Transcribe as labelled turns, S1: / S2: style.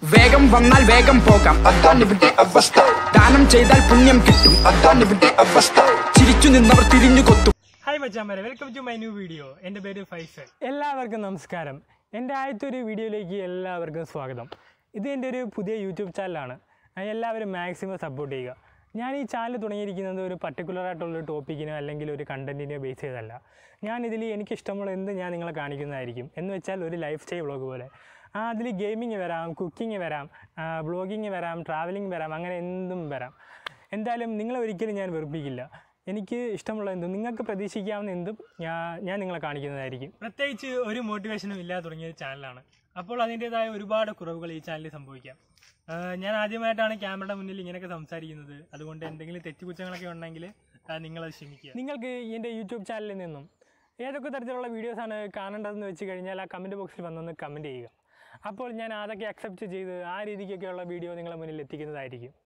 S1: വേഗം വന്നാൽ വേഗം പോകാം അതാണ് ഇവിടെ അവസ്ഥ ദാനം ചെയ്താൽ പുണ്യം കിട്ടും അതാണ് ഇവിടെ അവസ്ഥ ചിരിച്ചു നിന്നവർ തിരിഞ്ഞു കൊത്തും
S2: ഹായ് മച്ചാമാരെ welcome to my new video എൻ്റെ പേര് ഫൈസൽ എല്ലാവർക്കും നമസ്കാരം എൻ്റെ ആദ്യത്തെ ഒരു വീഡിയോയിലേക്ക് എല്ലാവർക്കും സ്വാഗതം ഇത് എൻ്റെ ഒരു പുതിയ യൂട്യൂബ് ചാനലാണ് ആ, എല്ലാവരും മാക്സിമം സപ്പോർട്ട് ചെയ്യുക ഞാൻ ഈ ചാനൽ തുടങ്ങിയിരിക്കുന്നത് ഒരു പർട്ടിക്കുലർ ആയിട്ടുള്ള ടോപ്പിക്കിനോ അല്ലെങ്കിൽ ഒരു കണ്ടൻറ്റിനോ ബേസ് ചെയ്തല്ല ഞാൻ ഇതിൽ എനിക്ക് ഇഷ്ടമുള്ള എന്ത് ഞാൻ നിങ്ങളെ കാണിക്കുന്നതായിരിക്കും എന്ന് വെച്ചാൽ ഒരു ലൈഫ് സ്റ്റൈൽ വ്ളോഗ് പോലെ ആ അതിൽ ഗെയിമിങ് വരാം കുക്കിംഗ് വരാം വ്ളോഗിങ് വരാം ട്രാവലിംഗ് വരാം അങ്ങനെ എന്തും വരാം എന്തായാലും നിങ്ങളെ ഒരിക്കലും ഞാൻ വെറുപ്പിക്കില്ല എനിക്ക് ഇഷ്ടമുള്ള എന്തും നിങ്ങൾക്ക് പ്രതീക്ഷിക്കാവുന്ന എന്തും ഞാൻ ഞാൻ നിങ്ങളെ കാണിക്കുന്നതായിരിക്കും പ്രത്യേകിച്ച് ഒരു മോട്ടിവേഷനും ഇല്ലാതെ തുടങ്ങിയ ചാനലാണ് അപ്പോൾ അതിൻ്റെതായ ഒരുപാട് കുറവുകൾ ഈ ചാനലിൽ സംഭവിക്കാം ആ, ഞാൻ ആദ്യമായിട്ടാണ് ക്യാമറയുടെ മുന്നിൽ ഇങ്ങനെയൊക്കെ സംസാരിക്കുന്നത് അതുകൊണ്ട് എന്തെങ്കിലും തെറ്റുകുറ്റങ്ങളൊക്കെ ഉണ്ടെങ്കിൽ നിങ്ങളത് ക്ഷമിക്കുക നിങ്ങൾക്ക് എൻ്റെ യൂട്യൂബ് ചാനലിൽ നിന്നും ഏതൊക്കെ തരത്തിലുള്ള വീഡിയോസാണ് കാണേണ്ടതെന്ന് വെച്ച് കഴിഞ്ഞാൽ ആ കമൻറ്റ് ബോക്സിൽ വന്നൊന്ന് കമൻറ്റ് ചെയ്യുക അപ്പോൾ ഞാൻ അതൊക്കെ അക്സെപ്റ്റ് ചെയ്ത് ആ രീതിക്കൊക്കെയുള്ള വീഡിയോ നിങ്ങളെ മുന്നിൽ എത്തിക്കുന്നതായിരിക്കും